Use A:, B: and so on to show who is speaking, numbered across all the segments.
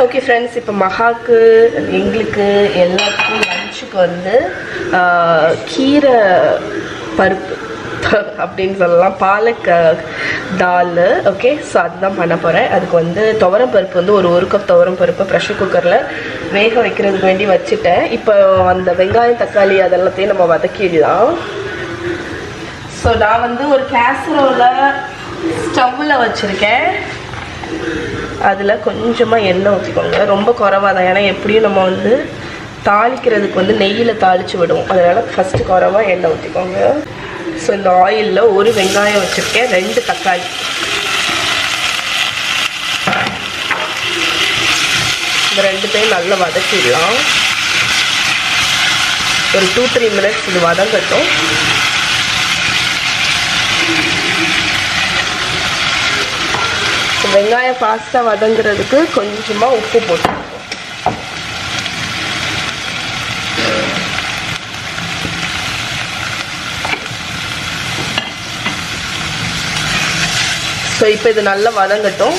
A: Okay friends இப்போ மகாக்கு எங்களுக்கு எல்லாத்துக்கும் லஞ்சுக்கு வந்து ஆஹ், கீரை பருப்பு அப்படின்னு சொல்லலாம் பாலக் தால் ஓகே ஸோ அதுதான் பண்ண போகிறேன் அதுக்கு வந்து துவரம் பருப்பு வந்து ஒரு ஒரு கப் துவரம் பருப்பு ப்ரெஷர் குக்கரில் வேக வைக்கிறதுக்கு வேண்டி வச்சுட்டேன் இப்போ அந்த வெங்காயம் தக்காளி அதெல்லாத்தையும் நம்ம வதக்கிடலாம் ஸோ நான் வந்து ஒரு கேசரோவில் ஸ்டவ்வில் வச்சுருக்கேன் அதில் கொஞ்சமாக எண்ணெய் ஊற்றிக்கோங்க ரொம்ப குறவாக தான் ஏன்னா எப்படியும் நம்ம வந்து தாளிக்கிறதுக்கு வந்து நெய்யில் தாளித்து விடுவோம் அதனால் ஃபஸ்ட்டு குறவாக எண்ணெய் ஊற்றிக்கோங்க ஸோ இந்த ஆயிலில் ஒரு வெங்காயம் வச்சுருக்கேன் ரெண்டு தக்காளி இந்த ரெண்டுத்தையும் நல்லா வதக்கிடலாம் ஒரு டூ த்ரீ மினிட்ஸ் இது வதங்கட்டும் வெங்காயம் ஃபாஸ்ட்டாக வதங்குறதுக்கு கொஞ்சமாக உப்பு போட்டு ஸோ இப்போ இது நல்லா வதங்கட்டும்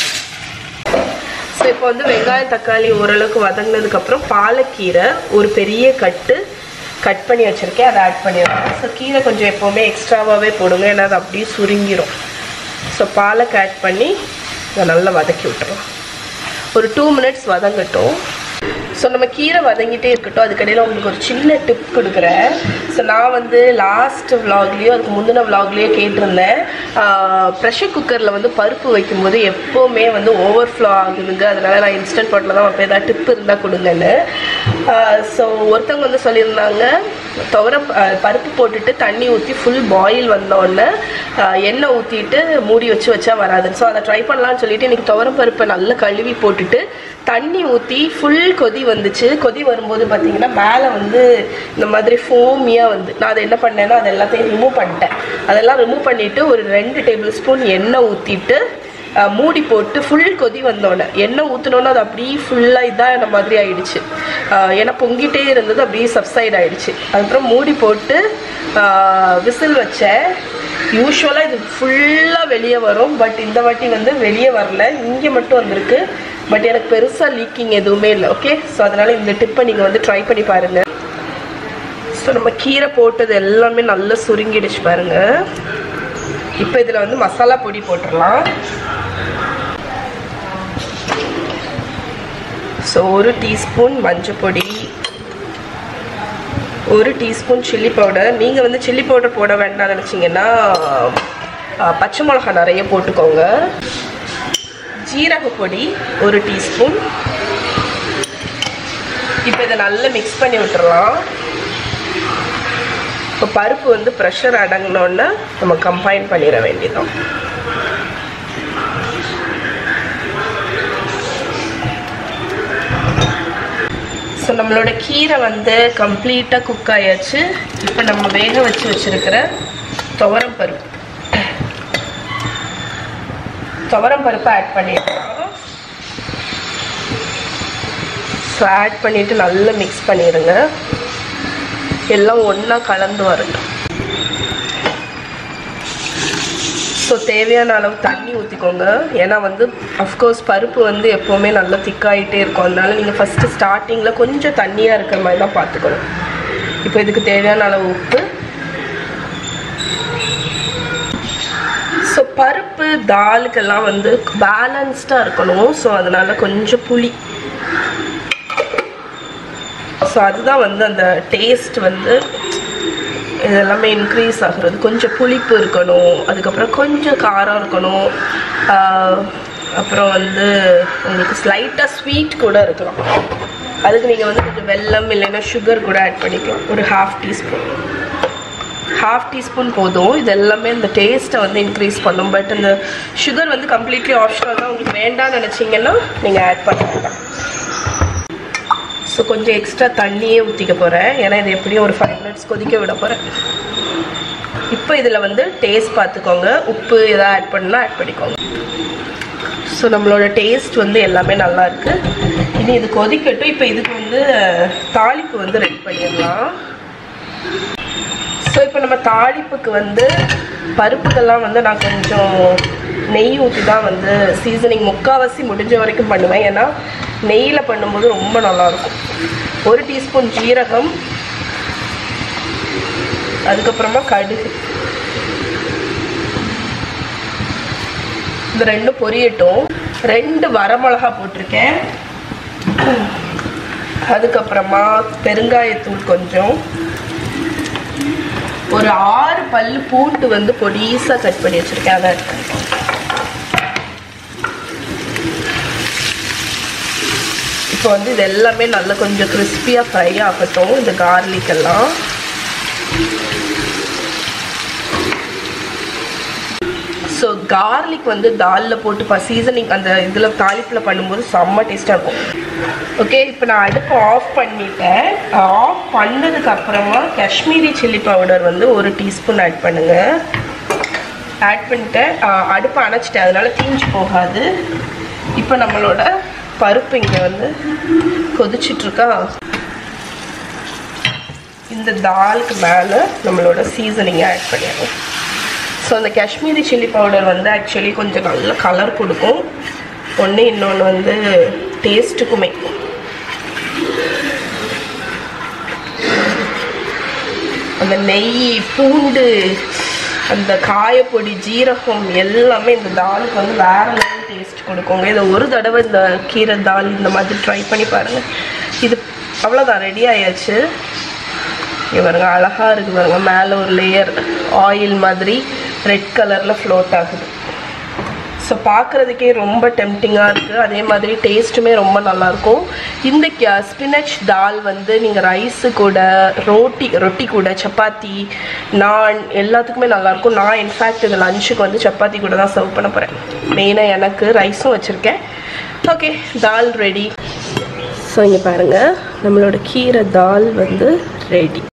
A: ஸோ இப்போ வந்து வெங்காயம் தக்காளி ஓரளவுக்கு வதங்கினதுக்கப்புறம் பாலக்கீரை ஒரு பெரிய கட்டு கட் பண்ணி வச்சுருக்கேன் அதை ஆட் பண்ணிடுறேன் ஸோ கீரை கொஞ்சம் எப்போவுமே எக்ஸ்ட்ராவாகவே போடுங்க ஏன்னா அது அப்படியே சுருங்கிரும் ஸோ பாலக் ஆட் பண்ணி இதை நல்லா வதக்கி விட்டுறலாம் ஒரு டூ மினிட்ஸ் வதங்கட்டும் ஸோ நம்ம கீரை வதங்கிட்டே இருக்கட்டும் அதுக்கடையில் உங்களுக்கு ஒரு சின்ன டிப் கொடுக்குறேன் ஸோ நான் வந்து லாஸ்ட் விலாக்லேயோ அதுக்கு முந்தின விலாக்லேயோ கேட்டிருந்தேன் ப்ரெஷர் குக்கரில் வந்து பருப்பு வைக்கும்போது எப்போவுமே வந்து ஓவர் ஃப்ளோ ஆகுதுங்க அதனால நான் இன்ஸ்டன்ட் பாட்டில் தான் வைப்பேன் ஏதாவது டிப் இருந்தால் கொடுங்கன்னு ஸோ ஒருத்தவங்க வந்து சொல்லியிருந்தாங்க துவர அஹ், பருப்பு போட்டுட்டு தண்ணி ஊற்றி ஃபுல் பாயில் வந்தோடனே எண்ணெய் ஊற்றிட்டு மூடி வச்சு வச்சா வராதுன்னு ஸோ அதை ட்ரை பண்ணலாம்னு சொல்லிட்டு இன்னைக்கு துவரம் பருப்பை நல்லா கழுவி போட்டுட்டு தண்ணி ஊற்றி ஃபுல் கொதி வந்துச்சு கொதி வரும்போது பார்த்தீங்கன்னா மேலே வந்து இந்த மாதிரி ஃபோமியாக வந்து நான் அதை என்ன பண்ணேன்னா அது எல்லாத்தையும் ரிமூவ் பண்ணிட்டேன் அதெல்லாம் ரிமூவ் பண்ணிவிட்டு ஒரு ரெண்டு டேபிள் ஸ்பூன் எண்ணெய் ஊற்றிட்டு அஹ், மூடி போட்டு ஃபுல் கொதி வந்தோடனே எண்ணெய் ஊற்றினோன்னே அது அப்படியே ஃபுல்லாக இதாக மாதிரி ஆயிடுச்சு அஹ், ஏன்னா பொங்கிட்டே இருந்தது அப்படியே சப்சைட் ஆயிடுச்சு அதுக்கப்புறம் மூடி போட்டு விசில் வச்சேன் யூஸ்வலாக இது ஃபுல்லாக வெளியே வரும் பட் இந்த வாட்டி வந்து வெளியே வரல இங்கே மட்டும் வந்திருக்கு பட் எனக்கு பெருசாக லீக்கிங் எதுவுமே இல்லை ஓகே ஸோ அதனால் இந்த டிப்பை நீங்கள் வந்து ட்ரை பண்ணி பாருங்கள் ஸோ நம்ம கீரை போட்டது எல்லாமே நல்லா சுருங்கிடுச்சு பாருங்க இப்போ இதில் வந்து மசாலா பொடி போட்டுடலாம் ஸோ ஒரு டீஸ்பூன் மஞ்சள் பொடி ஒரு டீஸ்பூன் சில்லி பவுடர் நீங்கள் வந்து சில்லி பவுடர் போட வேண்டாம் நினச்சிங்கன்னா அஹ், பச்சை மிளகா நிறைய போட்டுக்கோங்க ஜீரக பொடி ஒரு டீஸ்பூன் இப்போ இதை நல்லா மிக்ஸ் பண்ணி விட்டுறலாம் இப்போ பருப்பு வந்து ப்ரெஷர் அடங்கினோடனே நம்ம கம்பைன் பண்ணிட வேண்டியதான் ஸோ நம்மளோட கீரை வந்து கம்ப்ளீட்டாக குக் ஆயாச்சு இப்போ நம்ம வேக வச்சு வச்சுருக்கிற துவரம் பருப்பு துவரம் பருப்பை ஆட் பண்ணிடலாம் ஸோ ஆட் பண்ணிவிட்டு நல்லா மிக்ஸ் பண்ணிடுங்க எல்லாம் ஒன்றா கலந்து வரட்டும் ஸோ தேவையான அளவு தண்ணி ஊற்றிக்கோங்க ஏன்னா வந்து அஃப்கோர்ஸ் பருப்பு வந்து எப்போவுமே நல்லா திக்காயிட்டே இருக்கும் அதனால நீங்கள் ஃபஸ்ட்டு ஸ்டார்டிங்கில் கொஞ்சம் தண்ணியாக இருக்கிற மாதிரி தான் பார்த்துக்கணும் இப்போ இதுக்கு தேவையான அளவு உப்பு ஸோ பருப்பு தாலுக்கெல்லாம் வந்து பேலன்ஸ்டாக இருக்கணும் ஸோ அதனால கொஞ்சம் புளி ஸோ அதுதான் வந்து அந்த டேஸ்ட் வந்து இது எல்லாமே இன்க்ரீஸ் ஆகுறது கொஞ்சம் புளிப்பு இருக்கணும் அதுக்கப்புறம் கொஞ்சம் காரம் இருக்கணும் ஆஹ் அப்புறம் வந்து உங்களுக்கு ஸ்லைட்டாக ஸ்வீட் கூட இருக்கலாம் அதுக்கு நீங்கள் வந்து கொஞ்சம் வெல்லம் இல்லைன்னா சுகர் கூட ஆட் பண்ணிக்கலாம் ஒரு ஹாஃப் டீஸ்பூன் ஹாஃப் டீஸ்பூன் போதும் இது எல்லாமே இந்த டேஸ்ட்டை வந்து இன்க்ரீஸ் பண்ணும் பட் இந்த சுகர் வந்து கம்ப்ளீட்லி ஆப்ஷனல் தான் உங்களுக்கு வேண்டாம்னு நினச்சிங்கன்னா நீங்கள் ஆட் பண்ண வேண்டாம் ஸோ கொஞ்சம் எக்ஸ்ட்ரா தண்ணியே ஊற்றிக்க போகிறேன் ஏன்னா இது எப்படியும் ஒரு ஃபைவ் மினிட்ஸ் கொதிக்க விட போகிறேன் இப்போ இதில் வந்து டேஸ்ட் பார்த்துக்கோங்க உப்பு எதாவது ஆட் பண்ணால் ஆட் பண்ணிக்கோங்க ஸோ நம்மளோட டேஸ்ட் வந்து எல்லாமே நல்லா இருக்கு இனி இது கொதிக்கட்டும் இப்போ இதுக்கு வந்து தாளிப்பு வந்து ரெடி பண்ணிடலாம் ஸோ இப்போ நம்ம தாளிப்புக்கு வந்து பருப்புக்கெல்லாம் வந்து நான் கொஞ்சம் நெய் ஊற்றி தான் வந்து சீசனிங் முக்கால்வாசி முடிஞ்ச வரைக்கும் பண்ணுவேன் ஏன்னா நெய்யில் பண்ணும்போது ரொம்ப நல்லாயிருக்கும் ஒரு டீஸ்பூன் ஜீரகம் அதுக்கப்புறமா கடுகு இது ரெண்டும் பொரியட்டும் ரெண்டு வரமிளகா போட்டிருக்கேன் அதுக்கப்புறமா பெருங்காயத்தூள் கொஞ்சம் ஒரு ஆறு பல்லு பூண்டு வந்து பொடிசா கட் பண்ணி வச்சிருக்கேன் அதை add பண்ணிக்கோங்க. இப்போ வந்து இது எல்லாமே நல்லா கொஞ்சம் கிறிஸ்பியாக ஃப்ரை ஆகட்டும் இந்த garlic எல்லாம் ஸோ கார்லிக் வந்து தாலில் போட்டு இப்போ சீசனிங் அந்த இதில் தாளிப்பில் பண்ணும்போது செம்ம டேஸ்ட்டாக இருக்கும் ஓகே இப்போ நான் அடுப்பு ஆஃப் பண்ணிட்டேன் ஆஃப் பண்ணதுக்கு அப்புறமா காஷ்மீரி சில்லி பவுடர் வந்து ஒரு டீஸ்பூன் ஆட் பண்ணுங்க ஆட் பண்ணிட்டேன் ஆஹ் அடுப்பை அணைச்சிட்டேன் அதனால தீஞ்சு போகாது இப்போ நம்மளோட பருப்பு இங்கே வந்து கொதிச்சிட்ருக்கா இந்த தாலுக்கு மேலே நம்மளோட சீசனிங்கை ஆட் பண்ணிடணும் ஸோ அந்த காஷ்மீரி சில்லி பவுடர் வந்து ஆக்சுவலி கொஞ்சம் நல்ல கலர் கொடுக்கும் ஒன்று இன்னொன்று வந்து டேஸ்ட்டுக்குமே அந்த நெய் பூண்டு அந்த காயப்பொடி ஜீரகம் எல்லாமே இந்த தாலுக்கு வந்து வேற லெவல் டேஸ்ட் கொடுக்குங்க இதை ஒரு தடவை இந்த கீரை தால் இந்த மாதிரி ட்ரை பண்ணி பாருங்கள் இது அவ்வளோதான் ரெடி ஆயாச்சு இங்க பாருங்க அழகா இருக்கு பாருங்க மேலே ஒரு லேயர் ஆயில் மாதிரி ரெட் கலரில் ஃப்ளோட் ஆகுது ஸோ பார்க்குறதுக்கே ரொம்ப டெம்டிங்காக இருக்குது அதே மாதிரி டேஸ்ட்டுமே ரொம்ப நல்லாயிருக்கும் இந்த ஸ்பினச் தால் வந்து நீங்கள் ரைஸு கூட ரோட்டி ரொட்டி கூட சப்பாத்தி நான் எல்லாத்துக்குமே நல்லாயிருக்கும் நான் இன்ஃபேக்ட் இது லஞ்சுக்கு வந்து சப்பாத்தி கூட தான் சர்வ் பண்ண போகிறேன் மெயினாக எனக்கு ரைஸும் வச்சுருக்கேன் ஓகே தால் ரெடி ஸோ இங்கே பாருங்கள் நம்மளோட கீரை தால் வந்து ரெடி